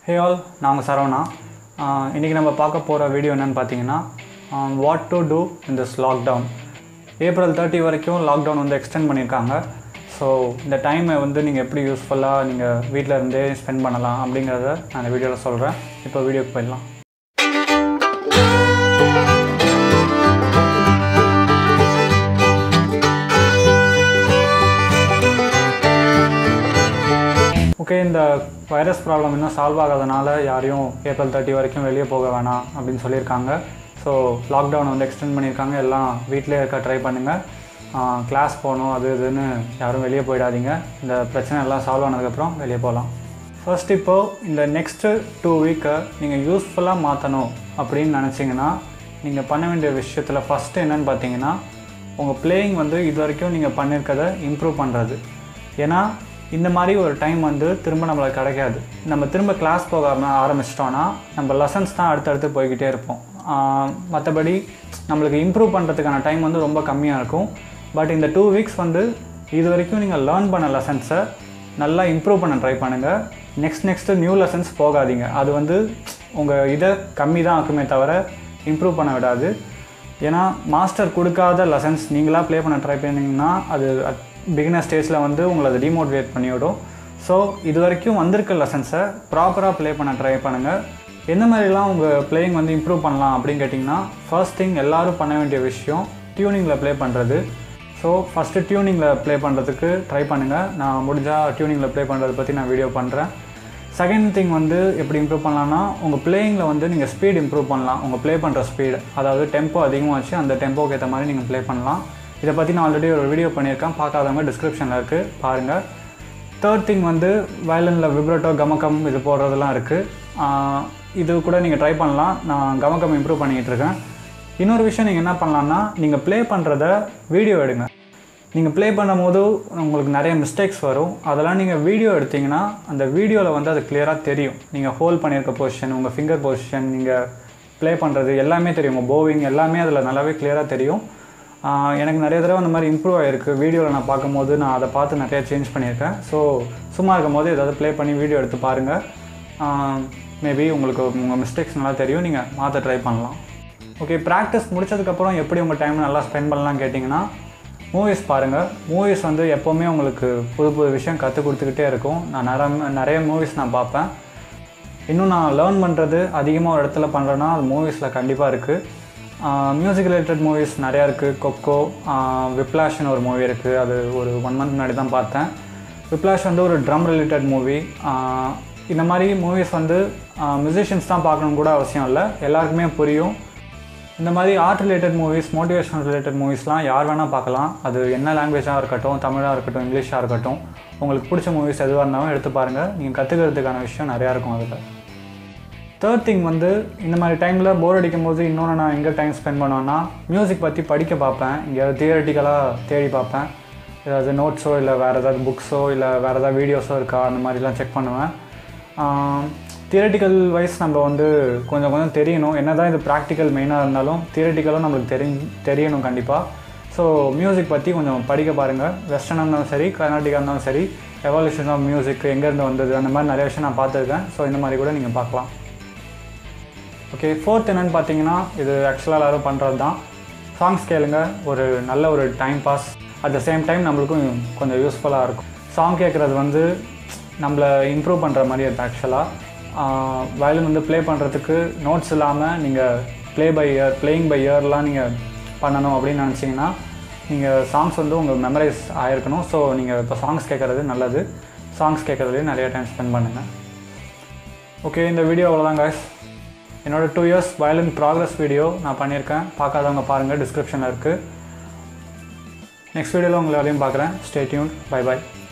hey all நாங்கள் சரவணா இன்றைக்கி நம்ம பார்க்க போகிற வீடியோ என்னென்னு பார்த்தீங்கன்னா what to do in this lockdown April thirty வரைக்கும் லாக்டவுன் வந்து எக்ஸ்டெண்ட் பண்ணியிருக்காங்க ஸோ இந்த டைமை வந்து நீங்கள் எப்படி யூஸ்ஃபுல்லாக நீங்கள் வீட்டில் இருந்தே ஸ்பெண்ட் பண்ணலாம் அப்படிங்கிறத நான் இந்த வீடியோவில் சொல்கிறேன் இப்போ வீடியோக்கு போயிடலாம் ஓகே இந்த வைரஸ் ப்ராப்ளம் இன்னும் சால்வ் ஆகாதனால யாரையும் ஏப்ரல் தேர்ட்டி வரைக்கும் வெளியே போக வேணாம் அப்படின்னு சொல்லியிருக்காங்க ஸோ லாக்டவுன் வந்து எக்ஸ்டெண்ட் பண்ணியிருக்காங்க எல்லாம் வீட்டிலே இருக்க ட்ரை பண்ணுங்கள் கிளாஸ் போகணும் அது இதுன்னு யாரும் வெளியே போயிடாதீங்க இந்த பிரச்சனை எல்லாம் சால்வ் ஆனதுக்கப்புறம் வெளியே போகலாம் ஃபர்ஸ்ட் இப்போது இந்த நெக்ஸ்ட்டு டூ வீக்கை நீங்கள் யூஸ்ஃபுல்லாக மாற்றணும் அப்படின்னு நினச்சிங்கன்னா நீங்கள் பண்ண வேண்டிய விஷயத்தில் ஃபஸ்ட்டு என்னென்னு பார்த்தீங்கன்னா உங்கள் பிளேயிங் வந்து இது வரைக்கும் நீங்கள் பண்ணியிருக்கதை இம்ப்ரூவ் பண்ணுறது ஏன்னா இந்த மாதிரி ஒரு டைம் வந்து திரும்ப நம்மளுக்கு கிடைக்காது நம்ம திரும்ப கிளாஸ் போகாமல் ஆரம்பிச்சிட்டோன்னா நம்ம லெசன்ஸ் தான் அடுத்தடுத்து போய்கிட்டே இருப்போம் மற்றபடி நம்மளுக்கு இம்ப்ரூவ் பண்ணுறதுக்கான டைம் வந்து ரொம்ப கம்மியாக இருக்கும் பட் இந்த டூ வீக்ஸ் வந்து இது வரைக்கும் நீங்கள் லேர்ன் பண்ண லெசன்ஸை நல்லா இம்ப்ரூவ் பண்ண ட்ரை பண்ணுங்கள் நெக்ஸ்ட் நெக்ஸ்ட்டு நியூ லெசன்ஸ் போகாதீங்க அது வந்து உங்கள் இதை கம்மி தான் ஆக்குமே தவிர இம்ப்ரூவ் பண்ண விடாது ஏன்னா மாஸ்டர் கொடுக்காத லெசன்ஸ் நீங்களாக ப்ளே பண்ண ட்ரை பண்ணிங்கன்னா அது பிகினர் ஸ்டேஜில் வந்து உங்களை அதை டிமோட்டிவேட் பண்ணிவிடும் ஸோ இது வரைக்கும் வந்திருக்க லெசன்ஸை ப்ராப்பராக ப்ளே பண்ண ட்ரை பண்ணுங்கள் எந்த மாதிரிலாம் உங்கள் பிளேயிங் வந்து இம்ப்ரூவ் பண்ணலாம் அப்படின்னு கேட்டிங்கன்னா ஃபர்ஸ்ட் திங் எல்லோரும் பண்ண வேண்டிய விஷயம் டியூனிங்கில் ப்ளே பண்ணுறது ஸோ ஃபஸ்ட்டு டியூனிங்கில் ப்ளே பண்ணுறதுக்கு ட்ரை பண்ணுங்கள் நான் முடிஞ்சால் டியூனிங்கில் ப்ளே பண்ணுறதை பற்றி நான் வீடியோ பண்ணுறேன் செகண்ட் திங் வந்து எப்படி இம்ப்ரூவ் பண்ணலான்னா உங்கள் பிளேயிங்கில் வந்து நீங்கள் ஸ்பீட் இம்ப்ரூவ் பண்ணலாம் உங்கள் ப்ளே பண்ணுற ஸ்பீடு அதாவது டெம்போ அதிகமாக வச்சு அந்த டெம்போக்கு ஏற்ற மாதிரி நீங்கள் ப்ளே பண்ணலாம் இதை பற்றி நான் ஆல்ரெடி ஒரு வீடியோ பண்ணியிருக்கேன் பார்க்காதவங்க டிஸ்கிரிப்ஷனில் இருக்குது பாருங்கள் தேர்ட் திங் வந்து வயலனில் விப்ரட்டோ கமக்கம் இது போடுறதெல்லாம் இருக்குது இது கூட நீங்கள் ட்ரை பண்ணலாம் நான் கமக்கம் இம்ப்ரூவ் பண்ணிக்கிட்டு இருக்கேன் இன்னொரு விஷயம் நீங்கள் என்ன பண்ணலான்னா நீங்கள் ப்ளே பண்ணுறத வீடியோ எடுங்க நீங்கள் ப்ளே பண்ணும்போது உங்களுக்கு நிறைய மிஸ்டேக்ஸ் வரும் அதெல்லாம் நீங்கள் வீடியோ எடுத்திங்கன்னா அந்த வீடியோவில் வந்து அது கிளியராக தெரியும் நீங்கள் ஹோல்ட் பண்ணியிருக்க பொசிஷன் உங்கள் ஃபிங்கர் பொசிஷன் நீங்கள் ப்ளே பண்ணுறது எல்லாமே தெரியும் உங்கள் போவிங் எல்லாமே அதில் நல்லாவே கிளியராக தெரியும் எனக்கு நிறைய தடவை அந்த மாதிரி இம்ப்ரூவ் ஆகிருக்கு வீடியோவில் நான் பார்க்கும்போது நான் அதை பார்த்து நிறையா சேஞ்ச் பண்ணியிருக்கேன் ஸோ சும்மா இருக்கும் போது ஏதாவது ப்ளே பண்ணி வீடியோ எடுத்து பாருங்கள் மேபி உங்களுக்கு உங்கள் மிஸ்டேக்ஸ் நல்லா தெரியும் நீங்கள் மாற்ற ட்ரை பண்ணலாம் ஓகே ப்ராக்டிஸ் முடிச்சதுக்கப்புறம் எப்படி உங்கள் டைம் நல்லா ஸ்பெண்ட் பண்ணலாம் கேட்டிங்கன்னா மூவிஸ் பாருங்கள் மூவிஸ் வந்து எப்போவுமே உங்களுக்கு புது புது விஷயம் கற்றுக் கொடுத்துக்கிட்டே இருக்கும் நான் நிறைய நிறைய மூவிஸ் நான் பார்ப்பேன் இன்னும் நான் லேர்ன் பண்ணுறது அதிகமாக ஒரு இடத்துல பண்ணுறேன்னா அது மூவிஸில் கண்டிப்பாக இருக்குது மியூசிக் ரிலேட்டட் மூவிஸ் நிறையா இருக்குது கொக்கோ விப்ளாஷ்னு ஒரு மூவி இருக்குது அது ஒரு ஒன் மந்த் முன்னாடி தான் பார்த்தேன் விப்ளாஷ் வந்து ஒரு ட்ரம் ரிலேட்டட் மூவி இந்த மாதிரி மூவிஸ் வந்து மியூசிஷியன்ஸ் தான் பார்க்கணும் கூட அவசியம் இல்லை எல்லாருக்குமே புரியும் இந்த மாதிரி art related movies motivational related மூவிஸ்லாம் யார் வேணால் பார்க்கலாம் அது என்ன லாங்குவேஜாக இருக்கட்டும் தமிழாக இருக்கட்டும் இங்கிலீஷாக இருக்கட்டும் உங்களுக்கு பிடிச்ச மூவிஸ் எதுவாக இருந்தாலும் எடுத்து பாருங்கள் நீங்கள் கற்றுக்கிறதுக்கான விஷயம் நிறையா இருக்கும் அதில் தேர்ட் திங் வந்து இந்த மாதிரி டைமில் போர் அடிக்கும் போது இன்னொன்று நான் எங்கே டைம் ஸ்பெண்ட் பண்ணுவேன்னா மியூசிக் பற்றி படிக்க பார்ப்பேன் எங்கேயாவது தியரட்டிக்கலாக தேடி பார்ப்பேன் ஏதாவது நோட்ஸோ இல்லை வேறு ஏதாவது புக்ஸோ இல்லை வேறு ஏதாவது வீடியோஸோ இருக்கா அந்த மாதிரிலாம் செக் பண்ணுவேன் தியரட்டிக்கல் வைஸ் நம்ம வந்து கொஞ்சம் கொஞ்சம் தெரியணும் என்ன தான் இது ப்ராக்டிக்கல் மெயினாக இருந்தாலும் தியரட்டிக்கலும் நம்மளுக்கு தெரி தெரியணும் கண்டிப்பாக ஸோ மியூசிக் பற்றி கொஞ்சம் படிக்க பாருங்கள் வெஸ்டர்னாக இருந்தாலும் சரி கர்நாடிக்காக இருந்தாலும் சரி எவால்யூஷன் ஆஃப் மியூசிக் எங்கேருந்து வந்தது அந்த மாதிரி நிறைய விஷயம் நான் பார்த்துருக்கேன் ஸோ இந்த மாதிரி கூட நீங்கள் பார்க்கலாம் ஓகே ஃபோர்த் என்னென்னு பார்த்தீங்கன்னா இது ஆக்சுவலாக எல்லோரும் பண்ணுறது தான் சாங்ஸ் கேளுங்க ஒரு நல்ல ஒரு time pass at the same time நம்மளுக்கும் கொஞ்சம் யூஸ்ஃபுல்லாக இருக்கும் சாங் கேட்குறது வந்து நம்மளை இம்ப்ரூவ் பண்ணுற மாதிரி இருக்குது ஆக்சுவலாக வயலின் வந்து ப்ளே பண்ணுறதுக்கு நோட்ஸ் இல்லாமல் நீங்கள் play by ear playing by இயர்லாம் நீங்கள் பண்ணணும் அப்படின்னு நினச்சிங்கன்னா நீங்கள் சாங்ஸ் வந்து உங்களுக்கு மெமரைஸ் ஆகிருக்கணும் ஸோ நீங்கள் இப்போ சாங்ஸ் கேட்குறது நல்லது சாங்ஸ் கேட்குறதுலேயே நிறைய டைம் ஸ்பெண்ட் பண்ணுங்கள் ஓகே இந்த வீடியோ அவ்வளோதான் காய்ஸ் என்னோடய two years violin progress video நான் பண்ணியிருக்கேன் பார்க்காதவங்க பாருங்கள் டிஸ்கிரிப்ஷனில் இருக்குது நெக்ஸ்ட் வீடியோவில் உங்களை எல்லாரையும் பார்க்குறேன் ஸ்டே டியூன் பை பாய்